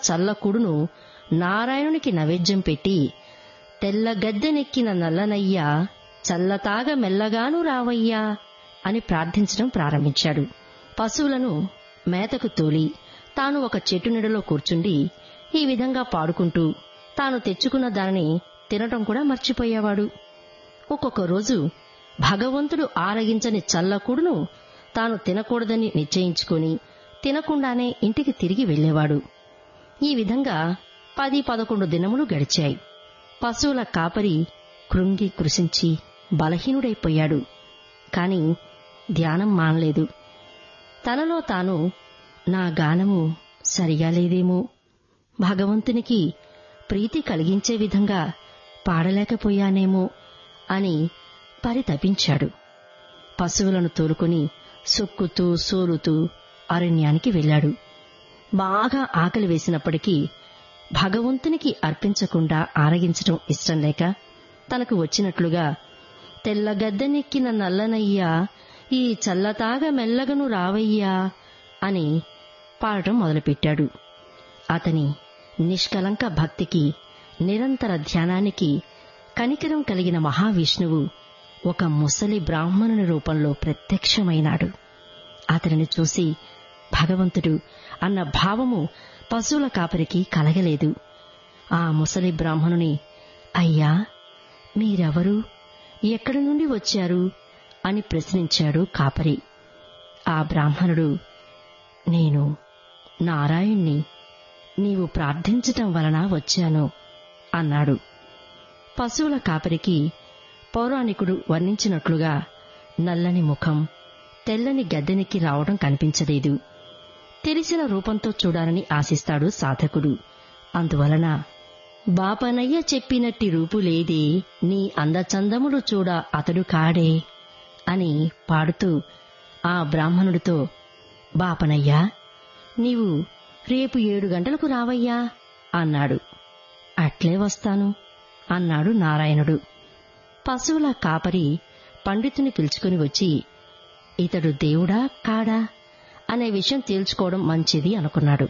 చల్లకుడును నారాయణునికి నైవేద్యం పెట్టి తెల్ల గద్దెనెక్కిన నల్లనయ్య చల్లతాగ మెల్లగాను రావయ్యా అని ప్రార్థించడం ప్రారంభించాడు పశువులను మేతకు తోలి తాను ఒక చెట్టు నీడలో కూర్చుండి ఈ విధంగా పాడుకుంటూ తాను తెచ్చుకున్న దానిని తినటం కూడా మర్చిపోయేవాడు ఒక్కొక్క రోజు భగవంతుడు ఆరగించని చల్లకుడును తాను తినకూడదని నిశ్చయించుకొని తినకుండానే ఇంటికి తిరిగి వెళ్లేవాడు ఈ విధంగా పది పదకొండు దినములు గడిచాయి పశువుల కాపరి కృంగి కృషించి బలహీనుడైపోయాడు కాని ధ్యానం మానలేదు తనలో తాను నా గానము సరిగా లేదేమో భగవంతునికి ప్రీతి కలిగించే విధంగా పాడలేకపోయానేమో అని పరితపించాడు పశువులను తోలుకొని సొక్కుతూ సోలుతూ అరణ్యానికి వెళ్లాడు బాగా ఆకలి వేసినప్పటికీ భగవంతునికి అర్పించకుండా ఆరగించటం ఇష్టం లేక తనకు వచ్చినట్లుగా తెల్లగద్దెనెక్కిన నల్లనయ్యా ఈ చల్లతాగ మెల్లగను రావయ్యా అని పాడటం మొదలుపెట్టాడు అతని నిష్కలంక భక్తికి నిరంతర ధ్యానానికి కనికరం కలిగిన మహావిష్ణువు ఒక ముసలి బ్రాహ్మణుని రూపంలో ప్రత్యక్షమైనాడు అతనిని చూసి భగవంతుడు అన్న భావము పశువుల కాపరికి కలగలేదు ఆ ముసలి బ్రాహ్మణుని అయ్యా మీరెవరు ఎక్కడి నుండి వచ్చారు అని ప్రశ్నించాడు కాపరి ఆ బ్రాహ్మణుడు నేను నారాయణ్ణి నీవు ప్రార్థించటం వలన వచ్చాను అన్నాడు పశువుల కాపరికి పౌరాణికుడు వర్ణించినట్లుగా నల్లని ముఖం తెల్లని గద్దెనెక్కి రావడం కనిపించలేదు తెలిసిన రూపంతో చూడాలని ఆశిస్తాడు సాధకుడు అందువలన బాపనయ్య చెప్పినట్టి రూపులేదే నీ అందచందములు చూడ అతడు కాడే అని పాడుతూ ఆ బ్రాహ్మణుడితో బాపనయ్యా నీవు రేపు ఏడు గంటలకు రావయ్యా అన్నాడు అట్లే వస్తాను అన్నాడు నారాయణుడు పశువుల కాపరి పండితుని పిలుచుకుని వచ్చి ఇతడు దేవుడా కాడా అనే విషయం తేల్చుకోవడం మంచిది అనుకున్నాడు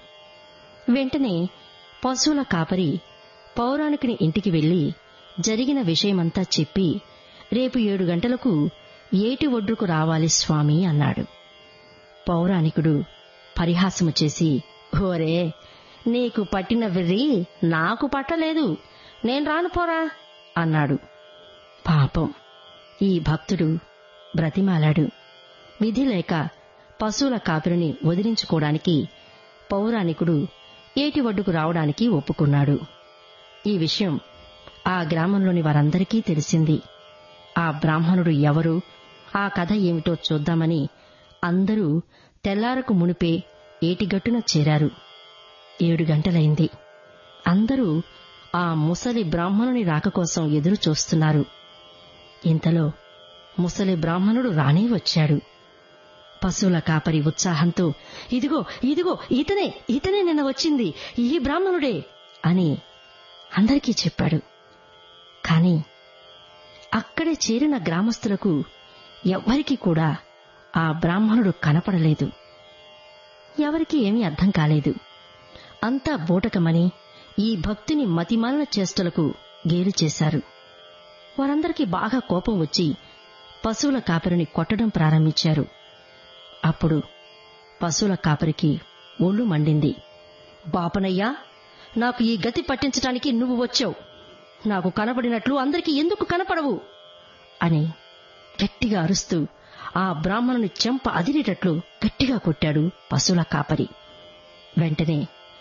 వెంటనే పశువుల కాపరి పౌరాణికుని ఇంటికి వెళ్లి జరిగిన విషయమంతా చెప్పి రేపు ఏడు గంటలకు ఏటి ఒడ్డుకు రావాలి స్వామి అన్నాడు పౌరాణికుడు పరిహాసము చేసి ఓరే నీకు పట్టిన వెర్రి నాకు పట్టలేదు నేను రాను పోరా అన్నాడు పాపం ఈ భక్తుడు బ్రతిమాలాడు విధి లేక పశువుల కాపురిని వదిలించుకోవడానికి పౌరాణికుడు ఏటి ఒడ్డుకు రావడానికి ఒప్పుకున్నాడు ఈ విషయం ఆ గ్రామంలోని వారందరికీ తెలిసింది ఆ బ్రాహ్మణుడు ఎవరు ఆ కథ ఏమిటో చూద్దామని అందరూ తెల్లారకు మునిపే ఏటిగట్టున చేరారు ఏడు గంటలైంది అందరూ ఆ ముసలి బ్రాహ్మణుని రాక కోసం ఎదురు చూస్తున్నారు ఇంతలో ముసలి బ్రాహ్మణుడు రానే వచ్చాడు పశువుల కాపరి ఉత్సాహంతో ఇదిగో ఇదిగో ఇతనే ఇతనే నిన్న వచ్చింది ఈ బ్రాహ్మణుడే అని అందరికీ చెప్పాడు కాని అక్కడే చేరిన గ్రామస్తులకు ఎవ్వరికీ కూడా ఆ బ్రాహ్మణుడు కనపడలేదు ఎవరికీ ఏమీ అర్థం కాలేదు అంతా బూటకమని ఈ భక్తుని మతిమాలిన చేష్టలకు గేలు చేశారు వారందరికీ బాగా కోపం వచ్చి పశువుల కాపరిని కొట్టడం ప్రారంభించారు అప్పుడు పశువుల కాపరికి ఒళ్ళు మండింది బాపనయ్యా నాకు ఈ గతి పట్టించటానికి నువ్వు వచ్చావు నాకు కనపడినట్లు అందరికీ ఎందుకు కనపడవు అని గట్టిగా అరుస్తూ ఆ బ్రాహ్మణుని చెంప అదిరేటట్లు గట్టిగా కొట్టాడు పశువుల కాపరి వెంటనే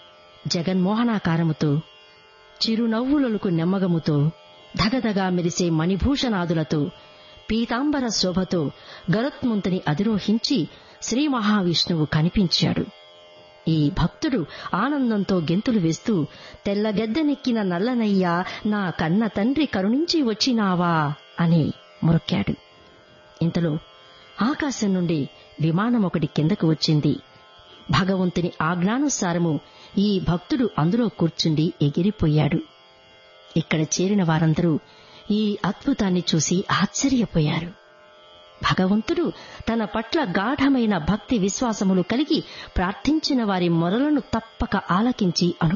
జగన్మోహనాకారముతో చిరునవ్వులకు నెమ్మగముతో ధగధగా మెరిసే మణిభూషణాదులతో పీతాంబర శోభతో గరుత్ముంతని అధిరోహించి శ్రీ మహావిష్ణువు కనిపించాడు ఈ భక్తుడు ఆనందంతో గెంతులు వేస్తూ తెల్లగెద్దనెక్కిన నల్లనయ్యా నా కన్న తండ్రి కరుణించి వచ్చినావా అని మొరక్కాడు ఇంతలో ఆకాశం నుండి విమానం ఒకటి కిందకు వచ్చింది భగవంతుని ఆజ్ఞానుసారము ఈ భక్తుడు అందులో కూర్చుండి ఎగిరిపోయాడు ఇక్కడ చేరిన వారందరూ ఈ అద్భుతాన్ని చూసి ఆశ్చర్యపోయారు భగవంతుడు తన పట్ల గాఢమైన భక్తి విశ్వాసములు కలిగి ప్రార్థించిన వారి మొరలను తప్పక ఆలకించి అను